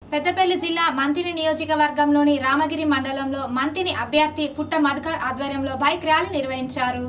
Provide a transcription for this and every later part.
పెద్దపల్లి జిల్లా మంతిని నియోజకవర్గంలోని రామగిరి మండలంలో మంతిని అభ్యర్థి పుట్ట మధుకర్ ఆధ్వర్యంలో బైక్ ర్యాలీ నిర్వహించారు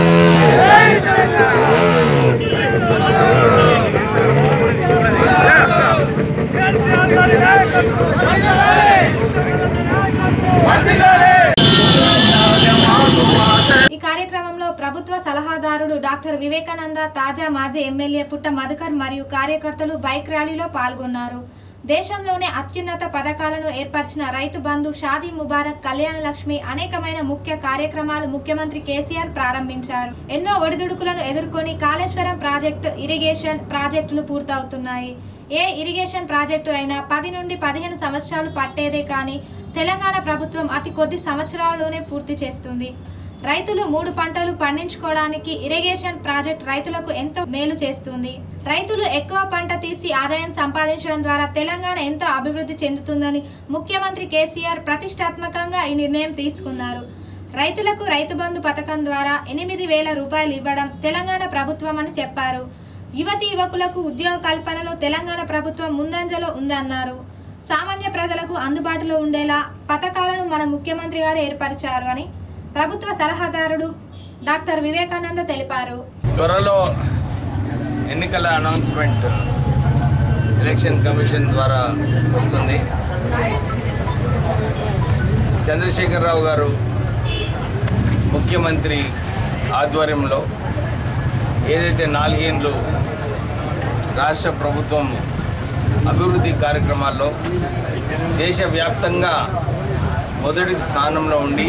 ఈ కార్యక్రమంలో ప్రభుత్వ సలహాదారుడు డాక్టర్ వివేకానంద తాజా మాజీ ఎమ్మెల్యే పుట్ట మధుకర్ మరియు కార్యకర్తలు బైక్ ర్యాలీలో పాల్గొన్నారు దేశంలోనే అత్యున్నత పథకాలను ఏర్పరిచిన రైతు బంధు షాదీ ముబారక్ కళ్యాణ లక్ష్మి అనేకమైన ముఖ్య కార్యక్రమాలు ముఖ్యమంత్రి కేసీఆర్ ప్రారంభించారు ఎన్నో ఒడిదుడుకులను ఎదుర్కొని కాళేశ్వరం ప్రాజెక్టు ఇరిగేషన్ ప్రాజెక్టులు పూర్తవుతున్నాయి ఏ ఇరిగేషన్ ప్రాజెక్టు అయినా పది నుండి పదిహేను సంవత్సరాలు పట్టేదే కానీ తెలంగాణ ప్రభుత్వం అతి కొద్ది సంవత్సరాల్లోనే పూర్తి చేస్తుంది రైతులు మూడు పంటలు పండించుకోవడానికి ఇరిగేషన్ ప్రాజెక్ట్ రైతులకు ఎంతో మేలు చేస్తుంది రైతులు ఎక్కువ పంట తీసి ఆదాయం సంపాదించడం ద్వారా తెలంగాణ ఎంతో అభివృద్ధి చెందుతుందని ముఖ్యమంత్రి కేసీఆర్ ప్రతిష్టాత్మకంగా ఈ నిర్ణయం తీసుకున్నారు రైతులకు రైతు బంధు పథకం ద్వారా ఎనిమిది వేల రూపాయలు ఇవ్వడం తెలంగాణ ప్రభుత్వం అని చెప్పారు యువతి యువకులకు ఉద్యోగ కల్పనలో తెలంగాణ ప్రభుత్వం ముందంజలో ఉందన్నారు సామాన్య ప్రజలకు అందుబాటులో ఉండేలా పథకాలను మన ముఖ్యమంత్రి గారు ఏర్పరిచారు అని ప్రభుత్వ సలహాదారుడు డాక్టర్ వివేకానంద తెలిపారు త్వరలో ఎన్నికల అనౌన్స్మెంట్ ఎలక్షన్ కమిషన్ ద్వారా వస్తుంది చంద్రశేఖరరావు గారు ముఖ్యమంత్రి ఆధ్వర్యంలో ఏదైతే నాలుగేండ్లు రాష్ట్ర ప్రభుత్వం అభివృద్ధి కార్యక్రమాల్లో దేశవ్యాప్తంగా మొదటి స్థానంలో ఉండి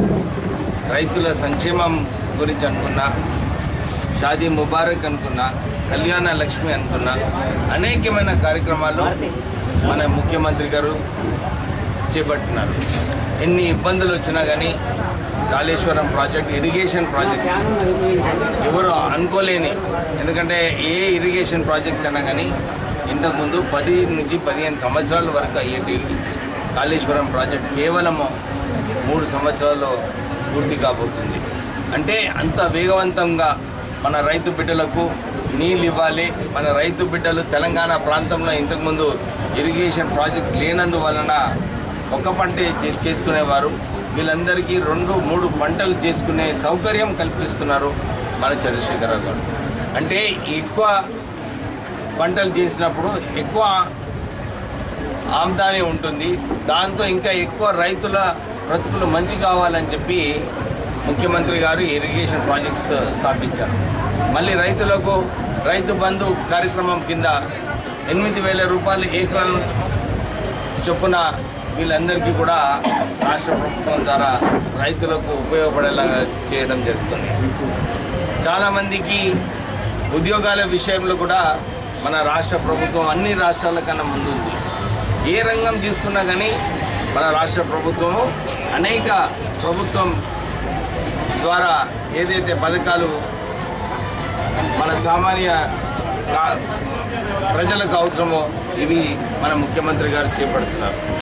రైతుల సంక్షేమం గురించి అనుకున్నా షాదీ ముబారక్ అనుకున్నా కళ్యాణ లక్ష్మి అనుకున్నా అనేకమైన కార్యక్రమాలు మన ముఖ్యమంత్రి గారు చేపట్టినారు ఎన్ని ఇబ్బందులు వచ్చినా కానీ కాళేశ్వరం ప్రాజెక్ట్ ఇరిగేషన్ ప్రాజెక్ట్స్ ఎవరు అనుకోలేని ఎందుకంటే ఏ ఇరిగేషన్ ప్రాజెక్ట్స్ అయినా కానీ ఇంతకుముందు పది నుంచి పదిహేను సంవత్సరాల వరకు అయ్యేటి కాళేశ్వరం ప్రాజెక్ట్ కేవలం మూడు సంవత్సరాల్లో పూర్తి కాబోతుంది అంటే అంత వేగవంతంగా మన రైతు బిడ్డలకు నీళ్ళు ఇవ్వాలి మన రైతు బిడ్డలు తెలంగాణ ప్రాంతంలో ఇంతకుముందు ఇరిగేషన్ ప్రాజెక్ట్స్ లేనందువలన ఒక పంటే చే- చేసుకునేవారు వీళ్ళందరికీ రెండు మూడు పంటలు చేసుకునే సౌకర్యం కల్పిస్తున్నారు మన చంద్రశేఖరరావు గారు అంటే ఎక్కువ పంటలు చేసినప్పుడు ఎక్కువ ఆమ్దాని ఉంటుంది దాంతో ఇంకా ఎక్కువ రైతుల బ్రతుకులు మంచి కావాలని చెప్పి ముఖ్యమంత్రి గారు ఇరిగేషన్ ప్రాజెక్ట్స్ స్థాపించారు మళ్ళీ రైతులకు రైతు బంధు కార్యక్రమం కింద ఎనిమిది వేల రూపాయలు ఏకరం చొప్పున వీళ్ళందరికీ కూడా రాష్ట్ర ప్రభుత్వం ద్వారా రైతులకు ఉపయోగపడేలా చేయడం జరుగుతుంది చాలామందికి ఉద్యోగాల విషయంలో కూడా మన రాష్ట్ర ప్రభుత్వం అన్ని రాష్ట్రాల కన్నా ముందుంది ఏ రంగం తీసుకున్నా కానీ మన రాష్ట్ర ప్రభుత్వము అనేక ప్రభుత్వం ద్వారా ఏదైతే పథకాలు మన సామాన్య కా- ప్రజలకు అవసరమో ఇవి మన ముఖ్యమంత్రి గారు చేపడుతున్నారు